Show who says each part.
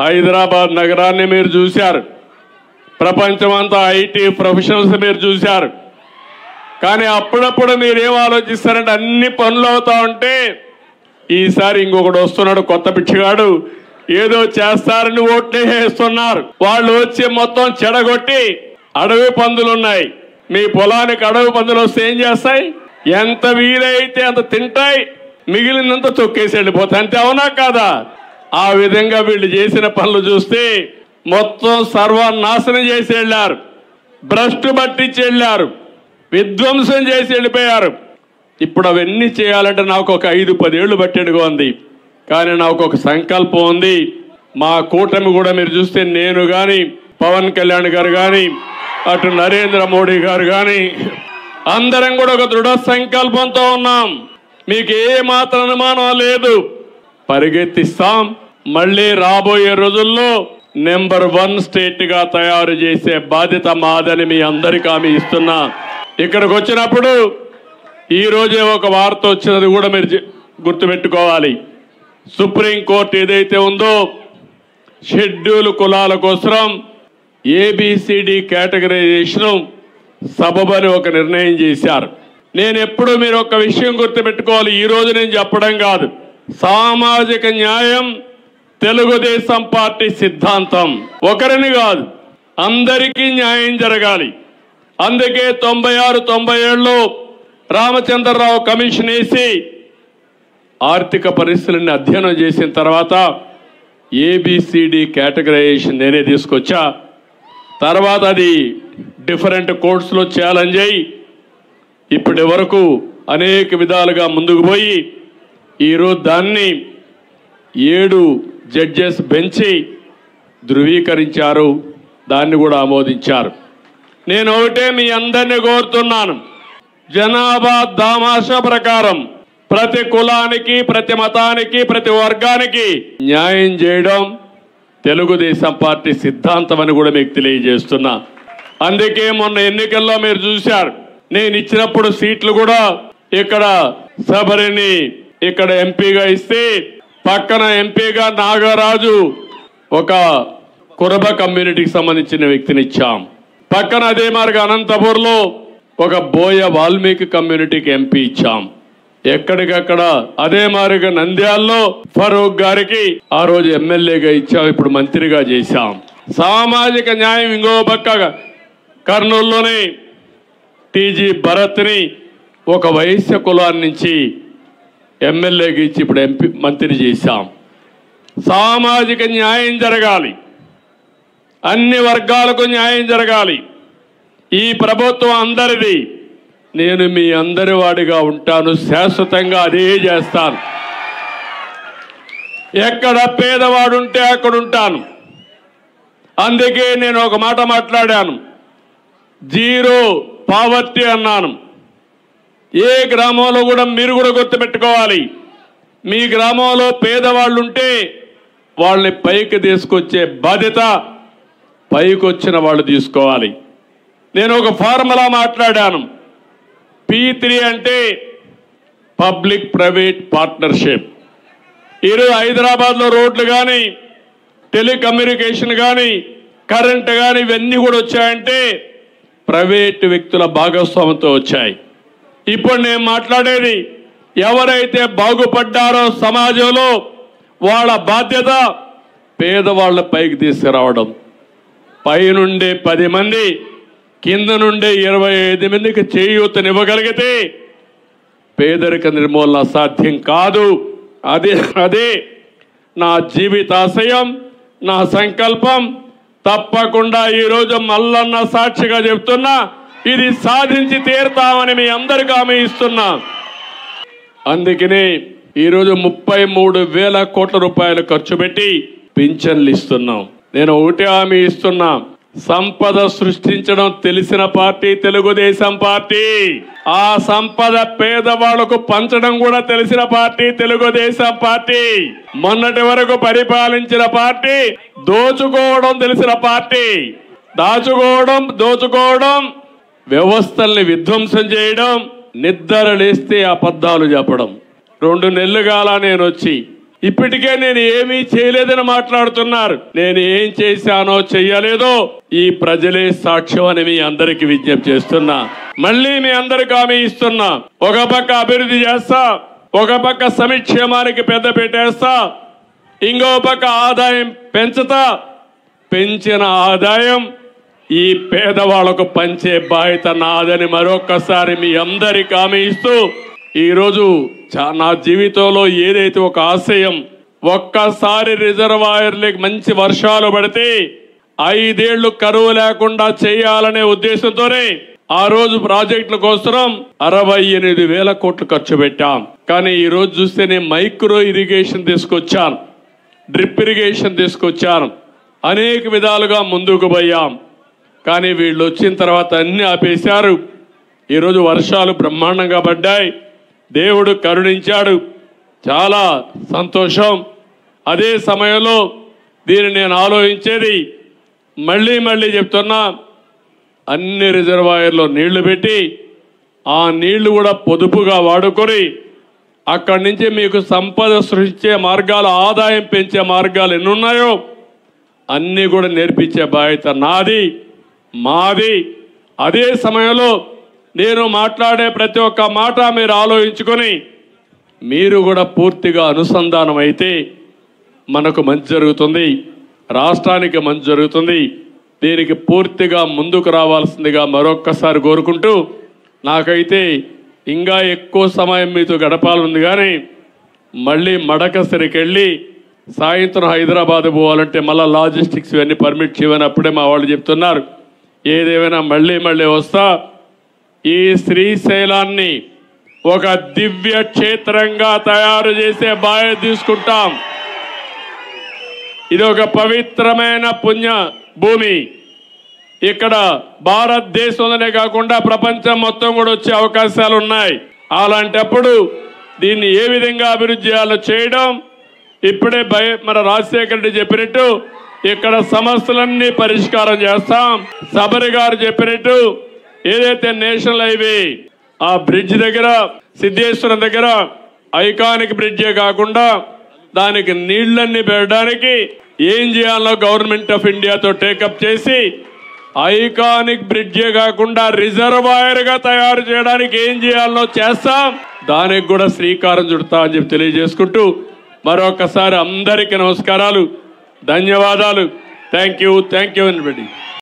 Speaker 1: హైదరాబాద్ నగరాన్ని మీరు చూశారు ప్రపంచమంతా ఐటీ ప్రొఫెషనల్స్ మీరు చూశారు కానీ అప్పుడప్పుడు మీరు ఏం ఆలోచిస్తారంటే అన్ని పనులు అవుతా ఉంటే ఈసారి ఇంకొకడు వస్తున్నాడు కొత్త పిచ్చిగాడు ఏదో చేస్తారని ఓట్లే వేస్తున్నారు వాళ్ళు వచ్చి మొత్తం చెడగొట్టి అడవి పందులు ఉన్నాయి మీ పొలానికి అడవి పందులు వస్తే ఏం చేస్తాయి ఎంత వీలైతే అంత తింటాయి మిగిలినంత తొక్కేసి వెళ్ళిపోతాయి అంతే అవునా కాదా ఆ విధంగా వీళ్ళు చేసిన పనులు చూస్తే మొత్తం సర్వనాశనం చేసి వెళ్ళారు భ్రష్టు పట్టించి వెళ్ళారు విధ్వంసం చేసి వెళ్ళిపోయారు ఇప్పుడు అవన్నీ చేయాలంటే నాకు ఒక ఐదు పదేళ్లు పట్టేడుగా ఉంది కానీ నాకు ఒక సంకల్పం ఉంది మా కూటమి కూడా మీరు చూస్తే నేను కానీ పవన్ కళ్యాణ్ గారు కానీ అటు నరేంద్ర మోడీ గారు కానీ అందరం కూడా ఒక దృఢ సంకల్పంతో ఉన్నాం మీకు ఏ మాత్రం అనుమానం లేదు పరిగెత్తిస్తాం మళ్ళీ రాబోయే రోజుల్లో నెంబర్ వన్ స్టేట్ గా తయారు చేసే బాధ్యత మాదని మీ అందరికీ హామీ ఇస్తున్నా ఇక్కడికి వచ్చినప్పుడు ఈ రోజే ఒక వార్త వచ్చినది కూడా మీరు జ- గుర్తుపెట్టుకోవాలి సుప్రీంకోర్టు ఏదైతే ఉందో షెడ్యూల్ కులాల కోసం ఏబిసిడి కేటగరైజేషన్ సబబని ఒక నిర్ణయం చేశారు నేను ఎప్పుడు మీరు ఒక విషయం గుర్తుపెట్టుకోవాలి ఈ రోజు నేను చెప్పడం కాదు సామాజిక న్యాయం తెలుగుదేశం పార్టీ సిద్ధాంతం ఒకరిని కాదు అందరికీ న్యాయం జరగాలి అందుకే తొంభై ఆరు తొంభై ఏడులో రామచంద్రరావు కమిషన్ వేసి ఆర్థిక పరిస్థితులను అధ్యయనం చేసిన తర్వాత ఏబిసిడి కేటగరైజేషన్ నేనే తీసుకొచ్చా తర్వాత అది డిఫరెంట్ కోర్ట్స్లో ఛాలెంజ్ అయ్యి ఇప్పటి వరకు అనేక విధాలుగా ముందుకు పోయి ఈరోజు దాన్ని ఏడు జడ్జెస్ బెంచి ధృవీకరించారు దాన్ని కూడా ఆమోదించారు నేను ఒకటే మీ అందరినీ కోరుతున్నాను జనాభా దామాష ప్రకారం ప్రతి కులానికి ప్రతి మతానికి ప్రతి వర్గానికి న్యాయం చేయడం తెలుగుదేశం పార్టీ సిద్ధాంతం అని కూడా మీకు తెలియజేస్తున్నా అందుకే మొన్న ఎన్నికల్లో మీరు చూశారు నేను ఇచ్చినప్పుడు సీట్లు కూడా ఇక్కడ శబరిని ఇక్కడ ఎంపీగా ఇస్తే పక్కన ఎంపీగా నాగరాజు ఒక కురబ కమ్యూనిటీకి సంబంధించిన వ్యక్తిని ఇచ్చాం పక్కన అదే మార్గ అనంతపూర్లో ఒక బోయ వాల్మీకి కమ్యూనిటీకి ఎంపీ ఇచ్చాం ఎక్కడికక్కడ అదే మారిగా నంద్యాల్లో ఫరూక్ గారికి ఆ రోజు ఎమ్మెల్యేగా ఇచ్చాం ఇప్పుడు మంత్రిగా చేశాం సామాజిక న్యాయం ఇంకో పక్క కర్నూలులోనే టీజీ భరత్ని ఒక వైశ్య కులాన్ని నుంచి ఎమ్మెల్యేకి ఇచ్చి ఇప్పుడు ఎంపీ మంత్రి చేశాం సామాజిక న్యాయం జరగాలి అన్ని వర్గాలకు న్యాయం జరగాలి ఈ ప్రభుత్వం అందరిది నేను మీ అందరి వాడిగా ఉంటాను శాశ్వతంగా అదే చేస్తాను ఎక్కడ పేదవాడు ఉంటే అక్కడ ఉంటాను అందుకే నేను ఒక మాట మాట్లాడాను జీరో పావర్టీ అన్నాను ఏ గ్రామంలో కూడా మీరు కూడా గుర్తుపెట్టుకోవాలి మీ గ్రామంలో పేదవాళ్ళు ఉంటే వాళ్ళని పైకి తీసుకొచ్చే బాధ్యత పైకి వచ్చిన వాళ్ళు తీసుకోవాలి నేను ఒక ఫార్ములా మాట్లాడాను పీ త్రీ అంటే పబ్లిక్ ప్రైవేట్ పార్ట్నర్షిప్ ఈరోజు హైదరాబాద్లో రోడ్లు కానీ టెలికమ్యూనికేషన్ కానీ కరెంట్ కానీ ఇవన్నీ కూడా వచ్చాయంటే ప్రైవేట్ వ్యక్తుల భాగస్వామ్యంతో వచ్చాయి ఇప్పుడు నేను మాట్లాడేది ఎవరైతే బాగుపడ్డారో సమాజంలో వాళ్ళ బాధ్యత పేదవాళ్ళ పైకి తీసుకురావడం పైనుండే పది మంది కింద నుండే ఇరవై ఐదు మందికి చేయూతనివ్వగలిగితే పేదరిక నిర్మూలన సాధ్యం కాదు అదే అదే నా జీవితాశయం నా సంకల్పం తప్పకుండా ఈరోజు మల్లన్న సాక్షిగా చెప్తున్నా ఇది సాధించి తీరుతామని మీ అందరికీ హామీ ఇస్తున్నా అందుకనే ఈరోజు ముప్పై మూడు వేల కోట్ల రూపాయలు ఖర్చు పెట్టి పింఛన్లు ఇస్తున్నాం నేను ఒకటే హామీ ఇస్తున్నా సంపద సృష్టించడం తెలిసిన పార్టీ తెలుగుదేశం పార్టీ ఆ సంపద పేదవాళ్లకు పంచడం కూడా తెలిసిన పార్టీ తెలుగుదేశం పార్టీ మొన్నటి వరకు పరిపాలించిన పార్టీ దోచుకోవడం తెలిసిన పార్టీ దాచుకోవడం దోచుకోవడం వ్యవస్థల్ని విధ్వంసం చేయడం నిద్ర లేస్తే అబద్ధాలు చెప్పడం రెండు నెలలు కాల నేను వచ్చి ఇప్పటికే నేను ఏమీ చేయలేదని మాట్లాడుతున్నారు నేను ఏం చేశానో చెయ్యలేదో ఈ ప్రజలే సాక్ష్యం అని మీ అందరికి విజ్ఞప్తి చేస్తున్నా మళ్ళీ మీ అందరికి హామీ ఇస్తున్నా ఒక పక్క అభివృద్ధి చేస్తా ఒక పక్క సంక్షేమానికి పెద్ద పెట్టేస్తా ఇంకో పక్క ఆదాయం పెంచుతా పెంచిన ఆదాయం ఈ పేదవాళ్లకు పంచే బాధ్యత నాదని మరొక్కసారి మీ అందరికి హామీ ఇస్తూ ఈరోజు చా- నా జీవితంలో ఏదైతే ఒక ఆశయం ఒక్కసారి రిజర్వాయర్లకి మంచి వర్షాలు పడితే ఐదేళ్లు కరువు లేకుండా చేయాలనే ఉద్దేశంతోనే ఆ రోజు ప్రాజెక్టుల కోసం అరవై ఎనిమిది వేల కోట్లు ఖర్చు పెట్టాం కానీ ఈ రోజు చూస్తే నేను మైక్రో ఇరిగేషన్ తీసుకొచ్చాను డ్రిప్ ఇరిగేషన్ తీసుకొచ్చాను అనేక విధాలుగా ముందుకు పోయాం కానీ వీళ్ళు వచ్చిన తర్వాత అన్ని ఆపేశారు ఈరోజు వర్షాలు బ్రహ్మాండంగా పడ్డాయి దేవుడు కరుణించాడు చాలా సంతోషం అదే సమయంలో దీన్ని నేను ఆలోచించేది మళ్ళీ మళ్ళీ చెప్తున్నా అన్ని రిజర్వాయర్లో నీళ్లు పెట్టి ఆ నీళ్లు కూడా పొదుపుగా వాడుకొని అక్కడి నుంచి మీకు సంపద సృష్టించే మార్గాలు ఆదాయం పెంచే మార్గాలు ఎన్ని ఉన్నాయో అన్నీ కూడా నేర్పించే బాధ్యత నాది మాది అదే సమయంలో నేను మాట్లాడే ప్రతి ఒక్క మాట మీరు ఆలోచించుకొని మీరు కూడా పూర్తిగా అనుసంధానం అయితే మనకు మంచి జరుగుతుంది రాష్ట్రానికి మంచి జరుగుతుంది దీనికి పూర్తిగా ముందుకు రావాల్సిందిగా మరొక్కసారి కోరుకుంటూ నాకైతే ఇంకా ఎక్కువ సమయం మీతో గడపాలనుంది కానీ మళ్ళీ మడకసరికి వెళ్ళి సాయంత్రం హైదరాబాద్ పోవాలంటే మళ్ళీ లాజిస్టిక్స్ ఇవన్నీ పర్మిట్ చేయమని అప్పుడే మా వాళ్ళు చెప్తున్నారు ఏదేమైనా మళ్ళీ మళ్ళీ వస్తా ఈ శ్రీశైలాన్ని ఒక దివ్య క్షేత్రంగా తయారు చేసే బాధ్యత తీసుకుంటాం ఇది ఒక పవిత్రమైన పుణ్య భూమి ఇక్కడ భారతదేశంలోనే కాకుండా ప్రపంచం మొత్తం కూడా వచ్చే అవకాశాలు ఉన్నాయి అలాంటప్పుడు దీన్ని ఏ విధంగా అభివృద్ధి చేయాలో చేయడం ఇప్పుడే భయ మన రాజశేఖర రెడ్డి చెప్పినట్టు ఇక్కడ సమస్యలన్నీ పరిష్కారం చేస్తాం సబరి గారు చెప్పినట్టు ఏదైతే నేషనల్ హైవే ఆ బ్రిడ్జ్ దగ్గర సిద్ధేశ్వరం దగ్గర ఐకానిక్ బ్రిడ్జే కాకుండా దానికి నీళ్లన్నీ పెట్టడానికి ఏం చేయాలో గవర్నమెంట్ ఆఫ్ ఇండియాతో టేకప్ చేసి ఐకానిక్ బ్రిడ్జే కాకుండా రిజర్వాయర్ గా తయారు చేయడానికి ఏం చేయాలో చేస్తాం దానికి కూడా శ్రీకారం చుడతా అని చెప్పి తెలియజేసుకుంటూ మరొకసారి అందరికీ నమస్కారాలు ధన్యవాదాలు thank you thank you anybody